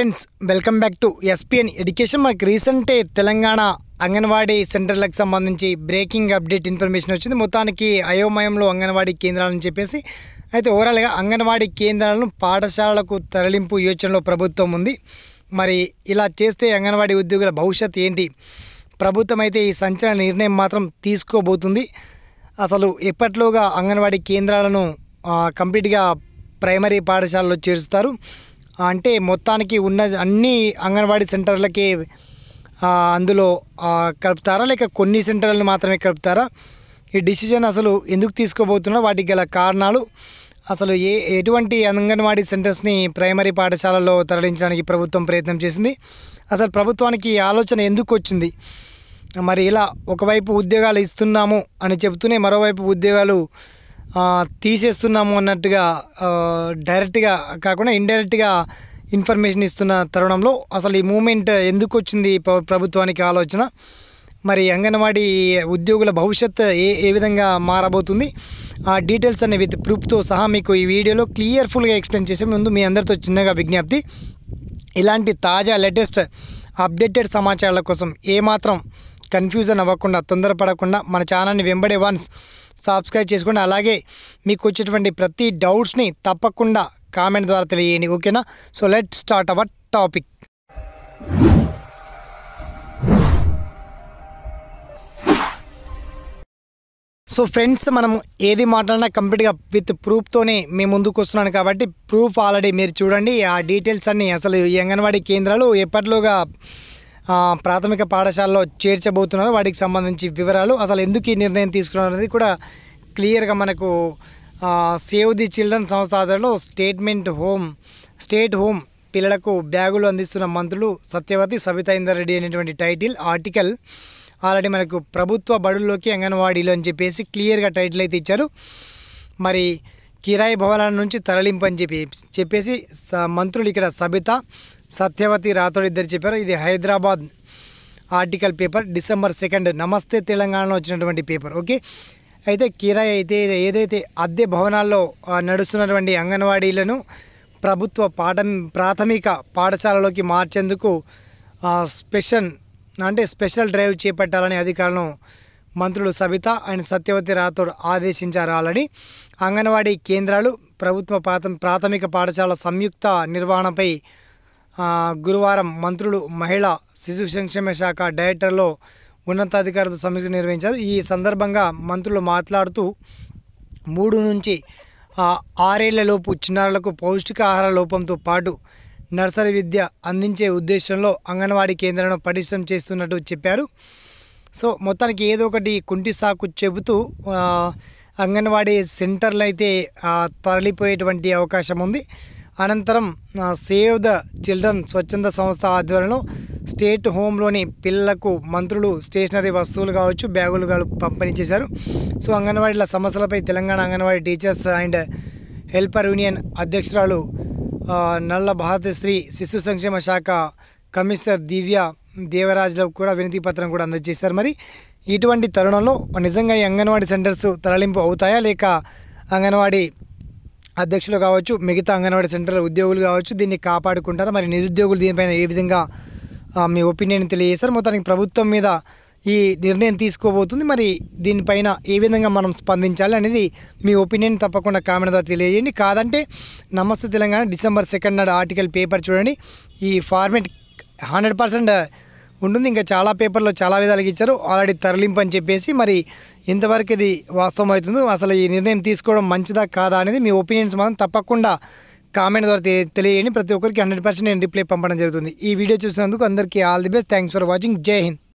friends welcome back to SPN education మనకి రీసెంటే తెలంగాణ అంగన్వాడీ సెంటర్లకు సంబంధించి బ్రేకింగ్ అప్డేట్ ఇన్ఫర్మేషన్ వచ్చింది మొత్తానికి అయోమయంలో అంగన్వాడీ కేంద్రాలని చెప్పేసి అయితే ఓవరాల్గా అంగన్వాడీ కేంద్రాలను పాఠశాలలకు తరలింపు యోచనలో ప్రభుత్వం ఉంది మరి ఇలా చేస్తే అంగన్వాడీ ఉద్యోగుల భవిష్యత్ ఏంటి ప్రభుత్వం అయితే ఈ సంచలన నిర్ణయం మాత్రం తీసుకోబోతుంది అసలు ఎప్పట్లోగా అంగన్వాడీ కేంద్రాలను ఆ, కంప్లీట్గా ప్రైమరీ పాఠశాలలో చేరుస్తారు అంటే మొత్తానికి ఉన్న అన్ని అంగన్వాడీ సెంటర్లకి ఆ, అందులో ఆ, కలుపుతారా లేక కొన్ని సెంటర్లను మాత్రమే కలుపుతారా ఈ డిసిజన్ అసలు ఎందుకు తీసుకోబోతున్నా వాటికి గల కారణాలు అసలు ఏ ఎటువంటి అంగన్వాడీ సెంటర్స్ని ప్రైమరీ పాఠశాలలో తరలించడానికి ప్రభుత్వం ప్రయత్నం చేసింది అసలు ప్రభుత్వానికి ఈ ఆలోచన ఎందుకు వచ్చింది మరి ఇలా ఒకవైపు ఉద్యోగాలు ఇస్తున్నాము అని చెబుతూనే మరోవైపు ఉద్యోగాలు ఆ, తీసేస్తున్నాము అన్నట్టుగా ఆ, డైరెక్ట్గా కాకుండా ఇండైరెక్ట్గా ఇన్ఫర్మేషన్ ఇస్తున్న తరుణంలో అసలు ఈ మూమెంట్ ఎందుకు వచ్చింది ప్ర- ప్రభుత్వానికి ఆలోచన మరి అంగన్వాడీ ఉద్యోగుల భవిష్యత్ ఏ ఏ విధంగా మారబోతుంది ఆ డీటెయిల్స్ అనే విత్ ప్రూఫ్తో సహా మీకు ఈ వీడియోలో క్లియర్ఫుల్గా ఎక్స్ప్లెయిన్ చేసే ముందు మీ అందరితో చిన్నగా విజ్ఞప్తి ఇలాంటి తాజా లేటెస్ట్ అప్డేటెడ్ సమాచారాల కోసం ఏమాత్రం కన్ఫ్యూజన్ అవ్వకుండా తొందరపడకుండా మన ఛానల్ని వెంబడే వన్స్ సబ్స్క్రైబ్ చేసుకోండి అలాగే మీకు వచ్చేటువంటి ప్రతి డౌట్స్ని తప్పకుండా కామెంట్ ద్వారా తెలియజేయండి ఓకేనా so let start our topic so friends మనం ఏది మాట్లాడినా కంప్లీట్గా విత్ ప్రూఫ్తోనే మేము ముందుకు వస్తున్నాను కాబట్టి ప్రూఫ్ ఆల్రెడీ మీరు చూడండి ఆ డీటెయిల్స్ అన్నీ అసలు ఈ అంగన్వాడీ కేంద్రాలు ఎప్పటిలోగా ఆ, ప్రాథమిక పాఠశాలలో చేర్చబోతున్నారు వాటికి సంబంధించి వివరాలు అసలు ఎందుకు ఈ నిర్ణయం తీసుకున్నారు అనేది కూడా క్లియర్గా మనకు సేవ్ ది చిల్డ్రన్ సంస్థ ఆధ్వర్యంలో స్టేట్మెంట్ హోమ్ స్టేట్ హోమ్ పిల్లలకు బ్యాగులు అందిస్తున్న మంత్రులు సత్యవతి సబితా ఇందర్ రెడ్డి అనేటువంటి టైటిల్ ఆర్టికల్ ఆల్రెడీ మనకు ప్రభుత్వ బడుల్లోకి అంగన్వాడీలు అని చెప్పేసి క్లియర్గా టైటిల్ అయితే ఇచ్చారు మరి కిరాయి భవనాల నుంచి తరలింపు అని చెప్పి చెప్పేసి స- మంత్రులు ఇక్కడ సబిత సత్యవతి రాథోడ్ ఇద్దరు చెప్పారు ఇది Hyderabad article paper December second Namaste తెలంగాణలో వచ్చినటువంటి పేపర్ ఓకే అయితే కిరాయి అయితే ఏదైతే అద్దె భవనాల్లో ఆ, నడుస్తున్నటువంటి అంగన్వాడీలను ప్రభుత్వ పాఠ ప్రాథమిక పాఠశాలలోకి మార్చేందుకు ఆ, స్పెషల్ అంటే స్పెషల్ డ్రైవ్ చేపట్టాలని అధికారులను మంత్రులు సబిత అండ్ సత్యవతి రాథోడ్ ఆదేశించారు ఆల్రెడీ అంగన్వాడీ కేంద్రాలు ప్రభుత్వ ప్రాథ ప్రాథమిక పాఠశాల సంయుక్త నిర్వహణపై ఆ, గురువారం మంత్రులు మహిళా శిశు సంక్షేమ శాఖ డైరెక్టర్లో ఉన్నతాధికారులతో సమీక్ష నిర్వహించారు ఈ సందర్భంగా మంత్రులు మాట్లాడుతూ మూడు నుంచి ఆ, ఆరేళ్లలోపు చిన్నారులకు పౌష్టికాహార లోపంతో పాటు నర్సరీ విద్య అందించే ఉద్దేశంలో అంగన్వాడీ కేంద్రాలను పటిష్టం చేస్తున్నట్టు చెప్పారు సో మొత్తానికి ఏదో ఒకటి కుంటి సాకు చెబుతూ ఆ, అంగన్వాడీ సెంటర్లు అయితే ఆ, తరలిపోయేటువంటి అవకాశం ఉంది అనంతరం ఆ, సేవ్ ద చిల్డ్రన్ స్వచ్ఛంద సంస్థ ఆధ్వర్యంలో స్టేట్ హోమ్లోని పిల్లలకు మంత్రులు స్టేషనరీ వస్తువులు కావచ్చు బ్యాగులు కావచ్చు పంపిణీ చేశారు సో అంగన్వాడీల సమస్యలపై Telangana Anganwadi teachers and helper union అధ్యక్షురాలు ఆ, నల్ల భారతశ్రీ శిశు సంక్షేమ శాఖ కమిషనర్ దివ్య దేవరాజ్లకు కూడా వినతి పత్రం కూడా అందజేశారు మరి ఇటువంటి తరుణంలో నిజంగా ఈ అంగన్వాడీ సెంటర్స్ తరలింపు అవుతాయా లేక అంగన్వాడీ అధ్యక్షులు కావచ్చు మిగతా అంగన్వాడీ సెంటర్ ఉద్యోగులు కావచ్చు దీన్ని కాపాడుకుంటారా మరి నిరుద్యోగులు దీనిపైన ఏ విధంగా ఆ, మీ ఒపీనియన్ తెలియజేస్తారు మొత్తానికి ప్రభుత్వం మీద ఈ నిర్ణయం తీసుకోబోతుంది మరి దీనిపైన ఏ విధంగా మనం స్పందించాలి అనేది మీ ఒపీనియన్ తప్పకుండా కామెంట్ ద్వారా తెలియజేయండి కాదంటే నమస్తే తెలంగాణ డిసెంబర్ సెకండ్ నాడు ఆర్టికల్ పేపర్ చూడండి ఈ ఫార్మేట్ హండ్రెడ్ పర్సెంట్ ఉంటుంది ఇంకా చాలా పేపర్లో చాలా విధాలుగా ఇచ్చారు ఆల్రెడీ తరలింపు అని చెప్పేసి మరి ఎంతవరకు ఇది వాస్తవం అవుతుందో అసలు ఈ నిర్ణయం తీసుకోవడం మంచిదా కాదా అనేది మీ ఒపీనియన్స్ మాత్రం తప్పకుండా కామెంట్ ద్వారా తె- తెలియజేయండి ప్రతి ఒక్కరికి హండ్రెడ్ పర్సెంట్ నేను రిప్లై పంపడం జరుగుతుంది ఈ వీడియో చూసినందుకు అందరికీ all the best thanks for watching Jai Hind